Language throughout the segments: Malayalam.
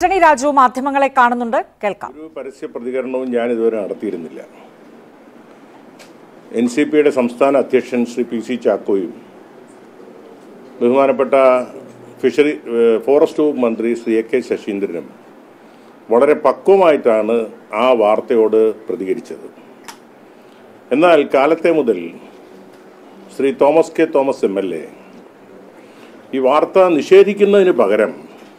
ആന്റണി രാജു മാധ്യമങ്ങളെ കാണുന്നുണ്ട് കേൾക്കാം ഒരു പരസ്യ പ്രതികരണവും ഞാൻ ഇതുവരെ നടത്തിയിരുന്നില്ല എൻ സി പിയുടെ സംസ്ഥാന അധ്യക്ഷൻ ശ്രീ പി സി ചാക്കോയും ബഹുമാനപ്പെട്ട ഫിഷറി ഏഹ് ഫോറസ്റ്റ് വകുപ്പ് മന്ത്രി ശ്രീ എ കെ ശശീന്ദ്രനും വളരെ പക്വമായിട്ടാണ് ആ വാർത്തയോട് പ്രതികരിച്ചത് എന്നാൽ കാലത്തെ മുതൽ Shri Thomas K Thomas M L A ഈ വാർത്ത നിഷേധിക്കുന്നതിന് പകരം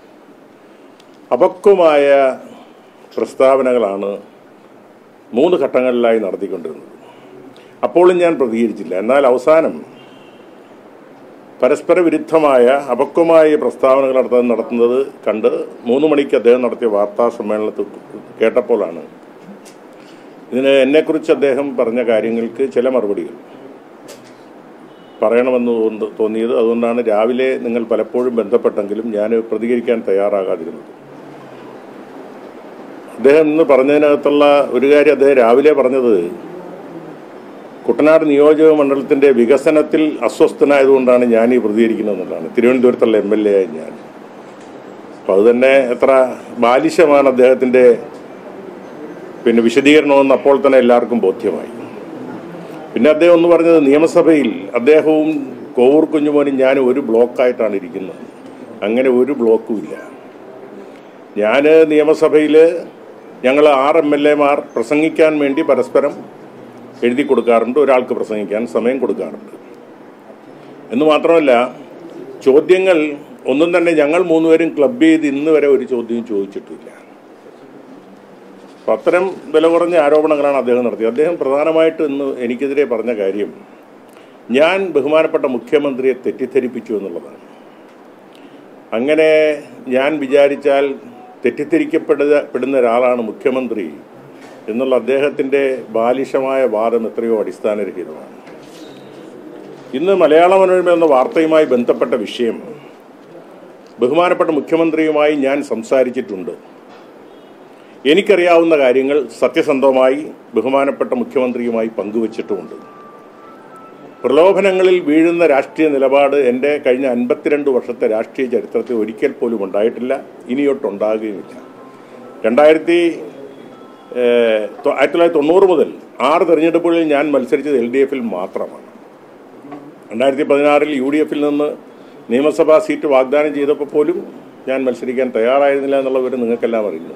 അപക്വമായ പ്രസ്താവനകളാണ് മൂന്ന് ഘട്ടങ്ങളിലായി നടത്തിക്കൊണ്ടിരുന്നത് അപ്പോഴും ഞാൻ പ്രതികരിച്ചില്ല എന്നാൽ അവസാനം പരസ്പര വിരുദ്ധമായ അപക്വമായ പ്രസ്താവനകൾ നടത്താൻ നടത്തുന്നത് കണ്ട് മൂന്ന് മണിക്ക് അദ്ദേഹം നടത്തിയ വാർത്താ സമ്മേളനത്തിൽ കേട്ടപ്പോഴാണ് ഇതിന് എന്നെക്കുറിച്ച് അദ്ദേഹം പറഞ്ഞ കാര്യങ്ങൾക്ക് ചില മറുപടികൾ പറയണമെന്ന് തോന്ന- തോന്നിയത് അതുകൊണ്ടാണ് രാവിലെ നിങ്ങൾ പലപ്പോഴും ബന്ധപ്പെട്ടെങ്കിലും ഞാൻ പ്രതികരിക്കാൻ തയ്യാറാകാതിരുന്നത് അദ്ദേഹം ഇന്ന് പറഞ്ഞതിനകത്തുള്ള ഒരു കാര്യം അദ്ദേഹം രാവിലെ പറഞ്ഞത് കുട്ടനാട് നിയോജക മണ്ഡലത്തിന്റെ വികസനത്തിൽ അസ്വസ്ഥനായതുകൊണ്ടാണ് ഞാൻ ഈ പ്രതികരിക്കുന്നത് എന്നുള്ളതാണ് തിരുവനന്തപുരത്തുള്ള എം എൽ എ ആയി ഞാൻ അപ്പം അത് തന്നെ എത്ര ബാലിശമാണ് അദ്ദേഹത്തിന്റെ പിന്നെ വിശദീകരണമെന്ന് അപ്പോൾ തന്നെ എല്ലാവർക്കും ബോധ്യമായി പിന്നെ അദ്ദേഹം ഒന്ന് പറഞ്ഞത് നിയമസഭയിൽ അദ്ദേഹവും കോവൂർ കുഞ്ഞുമോനും ഞാനും ഒരു ബ്ലോക്കായിട്ടാണ് ഇരിക്കുന്നത് അങ്ങനെ ഒരു ബ്ലോക്കും ഇല്ല ഞാൻ നിയമസഭയിൽ ഞങ്ങൾ ആറ് എം എൽ എമാർ പ്രസംഗിക്കാൻ വേണ്ടി പരസ്പരം എഴുതി കൊടുക്കാറുണ്ട് ഒരാൾക്ക് പ്രസംഗിക്കാൻ സമയം കൊടുക്കാറുണ്ട് എന്ന് മാത്രമല്ല ചോദ്യങ്ങൾ ഒന്നും തന്നെ ഞങ്ങൾ മൂന്നുപേരും ക്ലബ് ചെയ്ത് ഇന്ന് വരെ ഒരു ചോദ്യവും ചോദിച്ചിട്ടില്ല അപ്പം അത്തരം വില കുറഞ്ഞ ആരോപണങ്ങളാണ് അദ്ദേഹം നടത്തിയത് അദ്ദേഹം പ്രധാനമായിട്ട് ഇന്ന് എനിക്കെതിരെ പറഞ്ഞ കാര്യം ഞാൻ ബഹുമാനപ്പെട്ട മുഖ്യമന്ത്രിയെ തെറ്റിദ്ധരിപ്പിച്ചു എന്നുള്ളതാണ് അങ്ങനെ ഞാൻ വിചാരിച്ചാൽ തെറ്റിദ്ധരിക്കപ്പെടുക പെടുന്ന ഒരാളാണ് മുഖ്യമന്ത്രി എന്നുള്ള അദ്ദേഹത്തിൻ്റെ ബാലിശമായ വാദം എത്രയോ അടിസ്ഥാനരഹിതമാണ് ഇന്ന് മലയാള മനോരമ എന്ന വാർത്തയുമായി ബന്ധപ്പെട്ട വിഷയം ബഹുമാനപ്പെട്ട മുഖ്യമന്ത്രിയുമായി ഞാൻ സംസാരിച്ചിട്ടുണ്ട് എനിക്കറിയാവുന്ന കാര്യങ്ങൾ സത്യസന്ധമായി ബഹുമാനപ്പെട്ട മുഖ്യമന്ത്രിയുമായി പങ്കുവച്ചിട്ടുമുണ്ട് പ്രലോഭനങ്ങളിൽ വീഴുന്ന രാഷ്ട്രീയ നിലപാട് എൻ്റെ കഴിഞ്ഞ അൻപത്തിരണ്ട് വർഷത്തെ രാഷ്ട്രീയ ചരിത്രത്തിൽ ഒരിക്കൽ പോലും ഉണ്ടായിട്ടില്ല ഇനിയൊട്ടുണ്ടാകുകയുമില്ല രണ്ടായിരത്തി ഏഹ്, തൊ- ആയിരത്തി തൊള്ളായിരത്തി തൊണ്ണൂറ് മുതൽ ആറ് തെരഞ്ഞെടുപ്പുകളിൽ ഞാൻ മത്സരിച്ചത് എൽ ഡി എഫിൽ മാത്രമാണ് രണ്ടായിരത്തി പതിനാറിൽ യു ഡി എഫിൽ നിന്ന് നിയമസഭാ സീറ്റ് വാഗ്ദാനം ചെയ്തപ്പോൾ പോലും ഞാൻ മത്സരിക്കാൻ തയ്യാറായിരുന്നില്ല എന്നുള്ള വിവരം നിങ്ങൾക്കെല്ലാം അറിയുന്നു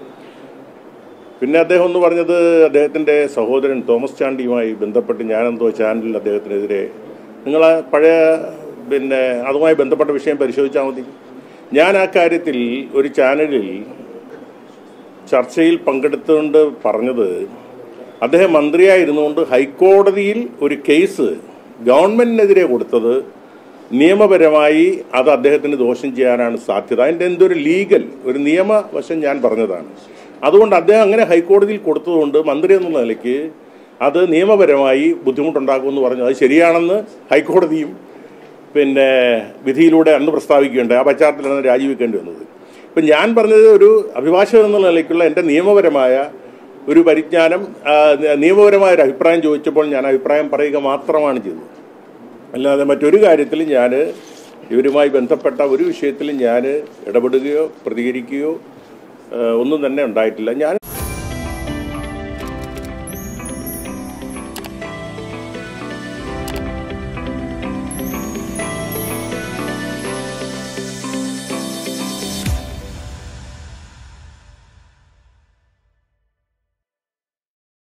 പിന്നെ അദ്ദേഹം ഒന്ന് പറഞ്ഞത് അദ്ദേഹത്തിൻ്റെ സഹോദരൻ തോമസ് ചാണ്ടിയുമായി ബന്ധപ്പെട്ട് ഞാനെന്തോ ചാനലിൽ അദ്ദേഹത്തിനെതിരെ നിങ്ങൾ ആ പഴയ പിന്നെ അതുമായി ബന്ധപ്പെട്ട വിഷയം പരിശോധിച്ചാൽ മതി ഞാൻ ആ കാര്യത്തിൽ ഒരു ചാനലിൽ ചർച്ചയിൽ പങ്കെടുത്തുകൊണ്ട് പറഞ്ഞത് അദ്ദേഹം മന്ത്രിയായിരുന്നുകൊണ്ട് ഹൈക്കോടതിയിൽ ഒരു കേസ് ഗവൺമെന്റിനെതിരെ കൊടുത്തത് നിയമപരമായി അത് അദ്ദേഹത്തിന് ദോഷം ചെയ്യാനാണ് സാധ്യത അതിൻ്റെ എന്തൊരു ലീഗൽ ഒരു നിയമവശം ഞാൻ പറഞ്ഞതാണ് അതുകൊണ്ട് അദ്ദേഹം അങ്ങനെ ഹൈക്കോടതിയിൽ കൊടുത്തതുകൊണ്ട് മന്ത്രി എന്നുള്ള നിലയ്ക്ക് അത് നിയമപരമായി ബുദ്ധിമുട്ടുണ്ടാക്കുമെന്ന് പറഞ്ഞു അത് ശരിയാണെന്ന് ഹൈക്കോടതിയും പിന്നെ വിധിയിലൂടെ അന്ന് പ്രസ്താവിക്കുകയുണ്ടായി ആ പശ്ചാത്തലത്തിലാണ് രാജിവെക്കേണ്ടി വന്നത് ഇപ്പം ഞാൻ പറഞ്ഞത് ഒരു അഭിഭാഷകൻ എന്നുള്ള നിലയ്ക്കുള്ള എൻ്റെ നിയമപരമായ ഒരു പരിജ്ഞാനം ആ, നിയമപരമായ ഒരു അഭിപ്രായം ചോദിച്ചപ്പോൾ ഞാൻ അഭിപ്രായം പറയുക മാത്രമാണ് ചെയ്തത് അല്ലാതെ മറ്റൊരു കാര്യത്തിലും ഞാൻ ഇവരുമായി ബന്ധപ്പെട്ട ഒരു വിഷയത്തിലും ഞാൻ ഇടപെടുകയോ പ്രതികരിക്കുകയോ ആ, ഒന്നും തന്നെ ഉണ്ടായിട്ടില്ല ഞാൻ